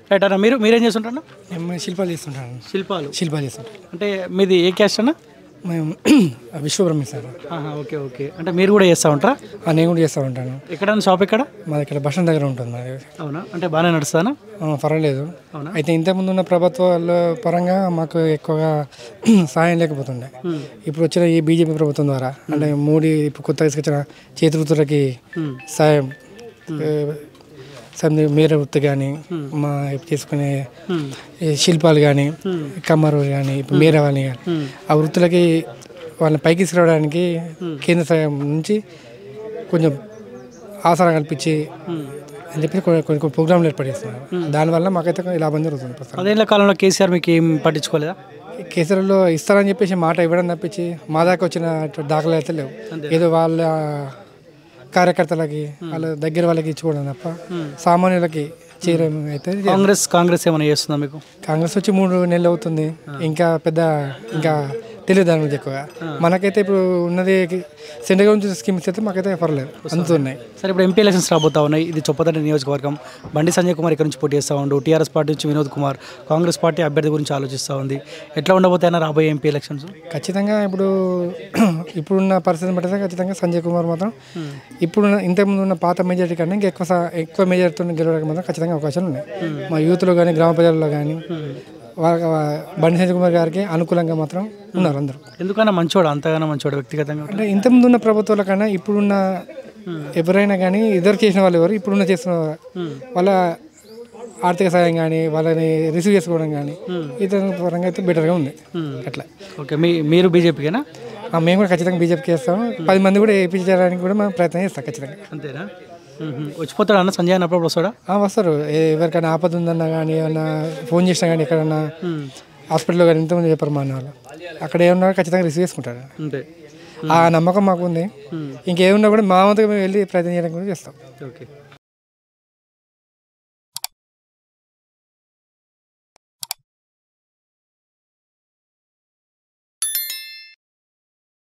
Right అన్న మీరు మీరేం చేస్తుంటారు మేము శిల్పాలు చేస్తుంటాను శిల్పాలు శిల్పాలు చేస్తుంటాం అంటే మీది ఏ క్యాస్ట్ అన్న మేము విశ్వబ్రహ్మ సార్ ఆహా, ఓకే ఓకే అంటే మీరు కూడా చేస్తూ ఉంటారా ఆ, నేను కూడా చేస్తూ ఉంటాను ఎక్కడన్నా షాప్ ఎక్కడ మాది ఇక్కడ బస్ స్టాండ్ దగ్గర ఉంటుంది మాది అవునా అంటే బాగానే నడుస్తానా ఆ, పర్వాలేదు అవునా? అయితే ఇంతకుముందు ఉన్న ప్రభుత్వాల పరంగా మాకు ఎక్కువగా సాయం లేకపోతుండే ఇప్పుడు వచ్చిన ఈ బీజేపీ ప్రభుత్వం ద్వారా అంటే మోడీ ఇప్పుడు కొత్తగా తీసుకొచ్చిన చేతి వృత్తులకి సాయం ఏ, సంది మేర వృత్తి కానీ మా ఇప్పుడు చేసుకునే ఈ శిల్పాలు కానీ కమ్మరు కానీ ఇప్పుడు మేర వాళ్ళని కానీ ఆ వృత్తులకి వాళ్ళని పైకి తీసుకురావడానికి కేంద్ర సహాయం నుంచి కొంచెం ఆసరా కల్పించి అని చెప్పి కొన్ని కొన్ని కొన్ని ప్రోగ్రాంలు ఏర్పాటు చేస్తున్నారు దానివల్ల మాకైతే కొంచెం లాభం జరుగుతుంది ప్రస్తుతం పదేళ్ల కాలంలో కేసీఆర్ మీకు ఏం పట్టించుకోలేదా కేసరిలో ఇస్తారని చెప్పేసి మాట ఇవ్వడం తప్పించి మా దాకా వచ్చిన దాఖలు అయితే లేవు ఏదో వాళ్ళ కార్యకర్తలకి వాళ్ళ దగ్గర వాళ్ళకి ఇచ్చుకోవడం తప్ప సామాన్యులకి చేయడం అయితే లేదు. కాంగ్రెస్ కాంగ్రెస్ ఏమైనా చేస్తుందా మీకు కాంగ్రెస్ వచ్చి మూడు నెలలు అవుతుంది ఇంకా పెద్ద ఇంకా తెలియదు దాని గురించి ఎక్కువగా మనకైతే ఇప్పుడు ఉన్నది సెంటర్ గురించి స్కీమ్స్ అయితే మాకైతే పర్లేదు అందుతున్నాయి సరే ఇప్పుడు ఎంపీ ఎలక్షన్స్ రాబోతా ఉన్నాయి ఇది చొప్పదండి నియోజకవర్గం బండి సంజయ్ కుమార్ ఇక్కడ నుంచి పోటీ చేస్తూ ఉండు టీఆర్ఎస్ పార్టీ నుంచి వినోద్ కుమార్ కాంగ్రెస్ పార్టీ అభ్యర్థి గురించి ఆలోచిస్తూ ఉంది ఎట్లా ఉండబోతాయన్నా రాబోయే ఎంపీ ఎలక్షన్స్ ఖచ్చితంగా ఇప్పుడు ఇప్పుడున్న పరిస్థితిని బట్టి అయితే ఖచ్చితంగా సంజయ్ కుమార్ మాత్రం ఇప్పుడు ఇంతకుముందు ఉన్న పాత మెజారిటీ కన్నా ఇంకా ఎక్కువ సా- ఎక్కువ మెజారిటీతో గెలవడానికి మాత్రం ఖచ్చితంగా అవకాశాలు ఉన్నాయి మా యూత్లో కానీ గ్రామ ప్రజల్లో కానీ వాళ్ళ బండి సంజయ్ కుమార్ గారికి అనుకూలంగా మాత్రం ఉన్నారు అందరూ ఎందుకన్నా మంచోడు అంతగానో మంచోడు వ్యక్తిగతంగా అంటే ఇంతకుముందు ఉన్న ప్రభుత్వాల కన్నా ఇప్పుడున్న ఎవరైనా కానీ ఇద్దరు చేసిన వాళ్ళు ఎవరు ఇప్పుడున్న చేసిన వాళ్ళ ఆర్థిక సాయం కానీ వాళ్ళని రిసీవ్ చేసుకోవడం కానీ ఇతర పరంగా అయితే బెటర్గా ఉంది అట్లా ఓకే మీ మీరు బీజేపీకేనా ఆ, మేము కూడా ఖచ్చితంగా బీజేపీకి వేస్తాం పది మంది కూడా వేయించడానికి కూడా మనం ప్రయత్నం చేస్తాం ఖచ్చితంగా అంతేనా మ్మ్. వచ్చిపోతాడు అన్న సంజయ్ అన్న అప్పుడప్పుడు వస్తాడా ఆ, వస్తారు ఏ- ఎవరికైనా ఆపద ఉందన్నా కానీ ఏమన్నా ఫోన్ చేసినా కానీ ఎక్కడన్నా హాస్పిటల్లో కానీ ఇంతమంది చెప్పారు మా అన్న వాళ్ళు అక్కడ ఏమన్నా ఖచ్చితంగా రిసీవ్ చేసుకుంటాడు అంతే ఆ నమ్మకం మాకు ఉంది ఇంకేమున్నా కూడా మా వంతుగా మేము వెళ్ళి ప్రయత్నం చేయడానికి కూడా చేస్తాం ఓకే